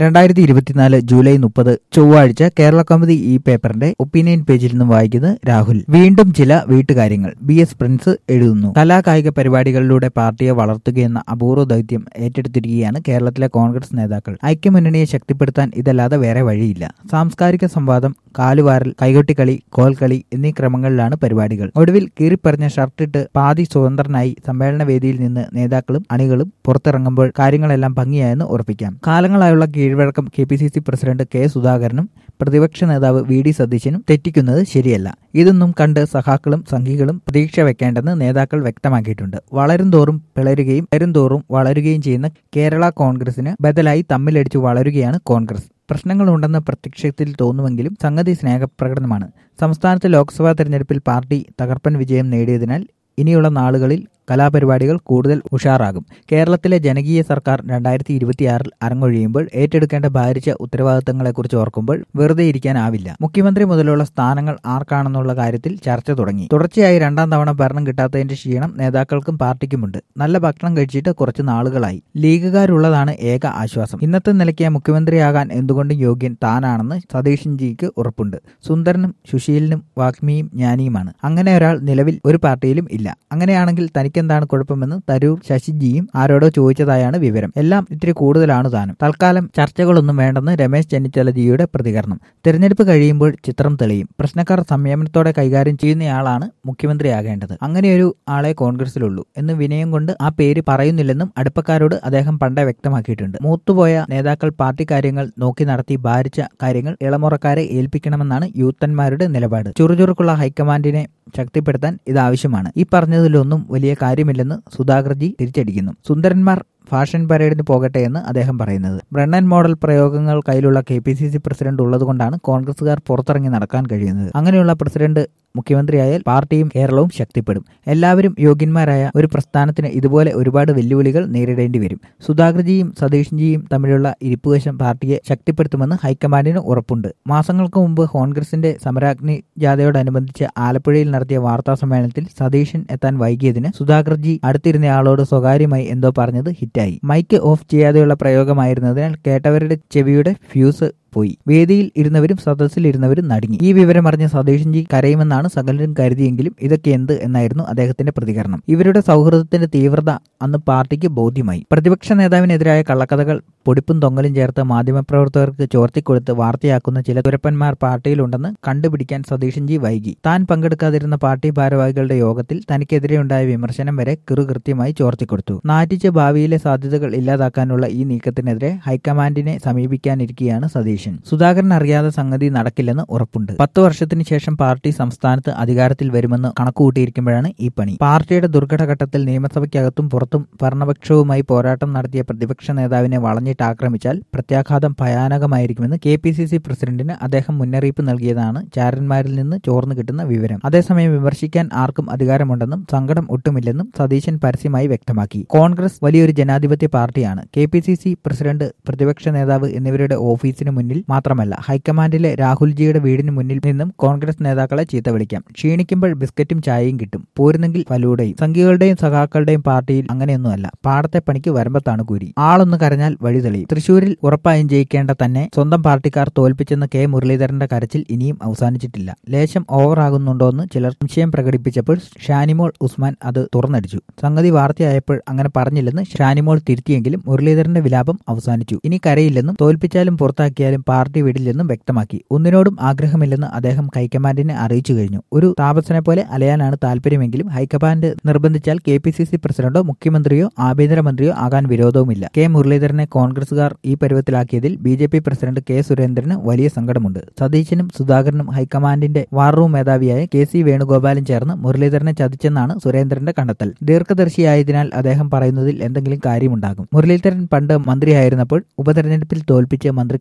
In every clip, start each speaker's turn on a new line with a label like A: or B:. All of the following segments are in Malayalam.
A: രണ്ടായിരത്തി ഇരുപത്തിനാല് ജൂലൈ മുപ്പത് ചൊവ്വാഴ്ച കേരള കൗമുദി ഈ പേപ്പറിന്റെ ഒപ്പീനിയൻ പേജിൽ നിന്നും വായിക്കുന്നത് രാഹുൽ വീണ്ടും ചില വീട്ടുകാര്യങ്ങൾ ബി എസ് പ്രിൻസ് എഴുതുന്നു കലാകായിക പരിപാടികളിലൂടെ പാർട്ടിയെ വളർത്തുകയെന്ന അപൂർവ ദൗത്യം ഏറ്റെടുത്തിരിക്കുകയാണ് കേരളത്തിലെ കോൺഗ്രസ് നേതാക്കൾ ഐക്യമുന്നണിയെ ശക്തിപ്പെടുത്താൻ ഇതല്ലാതെ വേറെ വഴിയില്ല സാംസ്കാരിക സംവാദം കാലുവാരൽ കൈകൊട്ടിക്കളി കോൽക്കളി എന്നീ ക്രമങ്ങളിലാണ് പരിപാടികൾ ഒടുവിൽ കീറിപ്പറഞ്ഞ ഷർട്ടിട്ട് പാതി സ്വതന്ത്രനായി സമ്മേളന വേദിയിൽ നിന്ന് നേതാക്കളും അണികളും പുറത്തിറങ്ങുമ്പോൾ കാര്യങ്ങളെല്ലാം ഭംഗിയായെന്ന് ഉറപ്പിക്കാം കാലങ്ങളായുള്ള കീഴ്വഴക്കം K P C C president K സുധാകരനും പ്രതിപക്ഷ നേതാവ് വി ഡി സതീശനും തെറ്റിക്കുന്നത് ശരിയല്ല ഇതൊന്നും കണ്ട് സഖാക്കളും സംഘികളും പ്രതീക്ഷ വെക്കേണ്ടെന്ന് നേതാക്കൾ വ്യക്തമാക്കിയിട്ടുണ്ട് വളരും തോറും പിളരുകയും വരും തോറും വളരുകയും ചെയ്യുന്ന കേരള കോൺഗ്രസിന് ബദലായി തമ്മിലടിച്ചു വളരുകയാണ് കോൺഗ്രസ് പ്രശ്നങ്ങളുണ്ടെന്ന് പ്രത്യക്ഷത്തിൽ തോന്നുമെങ്കിലും സംഗതി സ്നേഹപ്രകടനമാണ് സംസ്ഥാനത്ത് ലോക്സഭാ തെരഞ്ഞെടുപ്പിൽ പാർട്ടി തകർപ്പൻ വിജയം നേടിയതിനാൽ ഇനിയുള്ള നാളുകളിൽ കലാപരിപാടികൾ കൂടുതൽ ഉഷാറാകും കേരളത്തിലെ ജനകീയ സർക്കാർ രണ്ടായിരത്തി ഇരുപത്തിയാറിൽ അരങ്ങൊഴിയുമ്പോൾ ഏറ്റെടുക്കേണ്ട ഭാരിച്ച ഉത്തരവാദിത്തങ്ങളെക്കുറിച്ച് ഓർക്കുമ്പോൾ വെറുതെ ഇരിക്കാനാവില്ല മുഖ്യമന്ത്രി മുതലുള്ള സ്ഥാനങ്ങൾ ആർക്കാണെന്നുള്ള കാര്യത്തിൽ ചർച്ച തുടങ്ങി തുടർച്ചയായി രണ്ടാം തവണ ഭരണം കിട്ടാത്തതിന്റെ ക്ഷീണം നേതാക്കൾക്കും പാർട്ടിക്കുമുണ്ട് നല്ല ഭക്ഷണം കഴിച്ചിട്ട് കുറച്ച് നാളുകളായി ലീഗുകാരുള്ളതാണ് ഏക ആശ്വാസം ഇന്നത്തെ നിലയ്ക്ക് മുഖ്യമന്ത്രിയാകാൻ എന്തുകൊണ്ടും യോഗ്യൻ താനാണെന്ന് സതീഷിൻജിക്ക് ഉറപ്പുണ്ട് സുന്ദരനും സുശീലനും വാഗ്മിയും ജ്ഞാനിയുമാണ് അങ്ങനെ ഒരാൾ നിലവിൽ ഒരു പാർട്ടിയിലും ഇല്ല അങ്ങനെയാണെങ്കിൽ തനിക്കെന്താണ് കുഴപ്പമെന്ന് തരൂർ ശശിജിയും ആരോടോ ചോദിച്ചതായാണ് വിവരം എല്ലാം ഇത്തിരി കൂടുതലാണ് താനും തൽക്കാലം ചർച്ചകളൊന്നും വേണ്ടെന്ന് രമേശ് ചെന്നിത്തലജിയുടെ പ്രതികരണം തെരഞ്ഞെടുപ്പ് കഴിയുമ്പോൾ ചിത്രം തെളിയും പ്രശ്നക്കാർ സംയമനത്തോടെ കൈകാര്യം ചെയ്യുന്നയാളാണ് മുഖ്യമന്ത്രിയാകേണ്ടത് അങ്ങനെയൊരു ആളെ കോൺഗ്രസിലുള്ളൂ എന്ന് വിനയം കൊണ്ട് ആ പേര് പറയുന്നില്ലെന്നും അടുപ്പക്കാരോട് അദ്ദേഹം പണ്ടേ വ്യക്തമാക്കിയിട്ടുണ്ട് മൂത്തുപോയ നേതാക്കൾ പാർട്ടി കാര്യങ്ങൾ നോക്കി നടത്തി ഭാരിച്ച കാര്യങ്ങൾ ഇളമുറക്കാരെ ഏൽപ്പിക്കണമെന്നാണ് യൂത്തന്മാരുടെ നിലപാട് ചുറുചുറുക്കുള്ള ഹൈക്കമാൻഡിനെ ശക്തിപ്പെടുത്താൻ ഇത് ആവശ്യമാണ് ഈ പറഞ്ഞതിലൊന്നും വലിയ കാര്യമില്ലെന്ന് സുധാകർജി തിരിച്ചടിക്കുന്നു സുന്ദരന്മാർ ഫാഷൻ പരേഡിന് പോകട്ടെ എന്ന് അദ്ദേഹം പറയുന്നത് ബ്രണ്ണൻ മോഡൽ പ്രയോഗങ്ങൾ കയ്യിലുള്ള K P C C president ഉള്ളതുകൊണ്ടാണ് കോൺഗ്രസുകാർ പുറത്തിറങ്ങി നടക്കാൻ കഴിയുന്നത് അങ്ങനെയുള്ള പ്രസിഡന്റ് മുഖ്യമന്ത്രിയായാൽ പാർട്ടിയും കേരളവും ശക്തിപ്പെടും എല്ലാവരും യോഗ്യന്മാരായ ഒരു പ്രസ്ഥാനത്തിന് ഇതുപോലെ ഒരുപാട് വെല്ലുവിളികൾ നേരിടേണ്ടി വരും സുധാകർജിയും സതീഷ്ജിയും തമ്മിലുള്ള ഇരിപ്പുവശം പാർട്ടിയെ ശക്തിപ്പെടുത്തുമെന്ന് ഹൈക്കമാൻഡിന് ഉറപ്പുണ്ട് മാസങ്ങൾക്ക് മുമ്പ് കോൺഗ്രസിന്റെ സമരാഗ്നി ജാഥയോടനുബന്ധിച്ച് ആലപ്പുഴയിൽ നടത്തിയ വാർത്താ സമ്മേളനത്തിൽ സതീശൻ എത്താൻ വൈകിയതിന് സുധാകർജി അടുത്തിരുന്നയാളോട് സ്വകാര്യമായി എന്തോ പറഞ്ഞത് ഹിറ്റായി മൈക്ക് ഓഫ് ചെയ്യാതെയുള്ള പ്രയോഗമായിരുന്നതിനാൽ കേട്ടവരുടെ ചെവിയുടെ ഫ്യൂസ് പോയി വേദിയിൽ ഇരുന്നവരും സദസ്സിൽ ഇരുന്നവരും നടുങ്ങി ഈ വിവരം അറിഞ്ഞ സതീഷൻജി കരയുമെന്നാണ് സകലരും കരുതിയെങ്കിലും ഇതൊക്കെ എന്ത് എന്നായിരുന്നു അദ്ദേഹത്തിന്റെ പ്രതികരണം ഇവരുടെ സൗഹൃദത്തിന്റെ തീവ്രത അന്ന് പാർട്ടിക്ക് ബോധ്യമായി പ്രതിപക്ഷ നേതാവിനെതിരായ കള്ളക്കഥകൾ പൊടിപ്പും തൊങ്ങലും ചേർത്ത് മാധ്യമപ്രവർത്തകർക്ക് ചോർത്തിക്കൊടുത്ത് വാർത്തയാക്കുന്ന ചില തുരപ്പന്മാർ പാർട്ടിയിലുണ്ടെന്ന് കണ്ടുപിടിക്കാൻ സതീഷൻജി വൈകി താൻ പങ്കെടുക്കാതിരുന്ന പാർട്ടി ഭാരവാഹികളുടെ യോഗത്തിൽ തനിക്കെതിരെയുണ്ടായ വിമർശനം വരെ കൃത്യമായി ചോർത്തിക്കൊടുത്തു നാറ്റിച്ച് ഭാവിയിലെ സാധ്യതകൾ ഇല്ലാതാക്കാനുള്ള ഈ നീക്കത്തിനെതിരെ ഹൈക്കമാൻഡിനെ സമീപിക്കാനിരിക്കുകയാണ് സതീശൻ സുധാകരൻ അറിയാതെ സംഗതി നടക്കില്ലെന്ന് ഉറപ്പുണ്ട് പത്ത് വർഷത്തിന് ശേഷം പാർട്ടി സംസ്ഥാനത്ത് അധികാരത്തിൽ വരുമെന്ന് കണക്കുകൂട്ടിയിരിക്കുമ്പോഴാണ് ഈ പണി പാർട്ടിയുടെ ദുർഘടഘട്ടത്തിൽ നിയമസഭയ്ക്കകത്തും പുറത്തും ഭരണപക്ഷവുമായി പോരാട്ടം നടത്തിയ പ്രതിപക്ഷ നേതാവിനെ വളഞ്ഞിട്ട് ആക്രമിച്ചാൽ പ്രത്യാഘാതം ഭയാനകമായിരിക്കുമെന്ന് കെ പി സി സി പ്രസിഡന്റിന് അദ്ദേഹം മുന്നറിയിപ്പ് നൽകിയതാണ് ചാരന്മാരിൽ നിന്ന് ചോർന്നു കിട്ടുന്ന വിവരം അതേസമയം വിമർശിക്കാൻ ആർക്കും അധികാരമുണ്ടെന്നും സങ്കടം ഒട്ടുമില്ലെന്നും സതീശൻ പരസ്യമായി വ്യക്തമാക്കി കോൺഗ്രസ് വലിയൊരു ജനാധിപത്യ പാർട്ടിയാണ് K P C C president പ്രതിപക്ഷ നേതാവ് എന്നിവരുടെ ഓഫീസിന് മുന്നിൽ മാത്രമല്ല ഹൈക്കമാൻഡിലെ രാഹുൽജിയുടെ വീടിന് മുന്നിൽ നിന്നും കോൺഗ്രസ് നേതാക്കളെ ചീത്ത വിളിക്കാം ക്ഷീണിക്കുമ്പോൾ ബിസ്ക്കറ്റും ചായയും കിട്ടും പോരുന്നെങ്കിൽ ഫലൂടയും സംഘികളുടെയും സഖാക്കളുടെയും പാർട്ടിയിൽ അങ്ങനെയൊന്നുമല്ല പാടത്തെ പണിക്ക് വരമ്പത്താണ് കൂരി ആളൊന്ന് കരഞ്ഞാൽ വഴി തെളിയും തൃശൂരിൽ ഉറപ്പായും ജയിക്കേണ്ട തന്നെ സ്വന്തം പാർട്ടിക്കാർ തോൽപ്പിച്ചെന്ന കെ മുരളീധരന്റെ കരച്ചിൽ ഇനിയും അവസാനിച്ചിട്ടില്ല ലേശം ഓവറാകുന്നുണ്ടോ എന്ന് ചിലർ സംശയം പ്രകടിപ്പിച്ചപ്പോൾ ഷാനിമോൾ ഉസ്മാൻ അത് തുറന്നടിച്ചു സംഗതി വാർത്തയായപ്പോൾ അങ്ങനെ പറഞ്ഞില്ലെന്ന് ഷാനിമോൾ തിരുത്തിയെങ്കിലും മുരളീധരന്റെ വിലാപം അവസാനിച്ചു ഇനി കരയില്ലെന്നും തോൽപ്പിച്ചാലും പുറത്താക്കിയാലും പാർട്ടി വിടില്ലെന്നും വ്യക്തമാക്കി ഒന്നിനോടും ആഗ്രഹമില്ലെന്ന് അദ്ദേഹം ഹൈക്കമാൻഡിനെ അറിയിച്ചു കഴിഞ്ഞു ഒരു താപസനെ പോലെ അലയാനാണ് താല്പര്യമെങ്കിലും ഹൈക്കമാൻഡ് നിർബന്ധിച്ചാൽ കെ പി സി സി പ്രസിഡന്റോ മുഖ്യമന്ത്രിയോ ആഭ്യന്തരമന്ത്രിയോ ആകാൻ വിരോധവുമില്ല കെ മുരളീധരനെ കോൺഗ്രസുകാർ ഈ പരുവത്തിലാക്കിയതിൽ B J P president K സുരേന്ദ്രന് വലിയ സങ്കടമുണ്ട് സതീശനും സുധാകരനും ഹൈക്കമാൻഡിന്റെ വാർ റൂം മേധാവിയായ കെ സി വേണുഗോപാലും ചേർന്ന് മുരളീധരനെ ചതിച്ചെന്നാണ് സുരേന്ദ്രന്റെ കണ്ടെത്തൽ ദീർഘദർശിയായതിനാൽ അദ്ദേഹം പറയുന്നതിൽ എന്തെങ്കിലും കാര്യമുണ്ടാകും മുരളീധരൻ പണ്ട് മന്ത്രിയായിരുന്നപ്പോൾ ഉപതെരഞ്ഞെടുപ്പിൽ തോൽപ്പിച്ച് മന്ത്രി കസേരയിൽ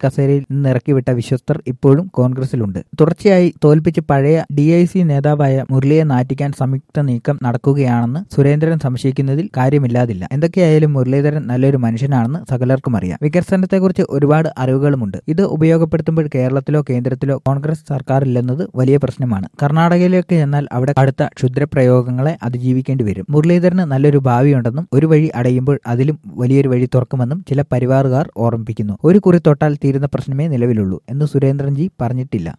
A: നിന്ന് ഇറക്കിവിട്ട വിശ്വസ്തർ ഇപ്പോഴും കോൺഗ്രസിലുണ്ട് തുടർച്ചയായി തോൽപ്പിച്ച് പഴയ ഡി ഐ സി നേതാവായ മുരളിയെ നാറ്റിക്കാൻ സംയുക്ത നീക്കം നടക്കുകയാണെന്ന് സുരേന്ദ്രൻ സംശയിക്കുന്നതിൽ കാര്യമില്ലാതില്ല എന്തൊക്കെയായാലും മുരളീധരൻ നല്ലൊരു മനുഷ്യനാണെന്ന് സകലർക്കും അറിയാം വികസനത്തെക്കുറിച്ച് ഒരുപാട് അറിവുകളുമുണ്ട് ഇത് ഉപയോഗപ്പെടുത്തുമ്പോൾ കേരളത്തിലോ കേന്ദ്രത്തിലോ കോൺഗ്രസ് സർക്കാരില്ലെന്നത് വലിയ പ്രശ്നമാണ് കർണാടകയിലേക്ക് ചെന്നാൽ അവിടെ അടുത്ത ക്ഷുദ്രപ്രയോഗങ്ങളെ അതിജീവിക്കേണ്ടി വരും മുരളീധരന് നല്ലൊരു ഭാവിയുണ്ടെന്നും ഒരു വഴി അടയുമ്പോൾ അതിലും വലിയൊരു വഴി തുറക്കുമെന്നും ചില പരിവാറുകാർ ഓർമ്മിപ്പിക്കുന്നു ഒരു കുറി തൊട്ടാൽ തീരുന്ന പ്രശ്നമേ നിലവിലുള്ളൂ എന്ന് സുരേന്ദ്രൻജി പറഞ്ഞിട്ടില്ല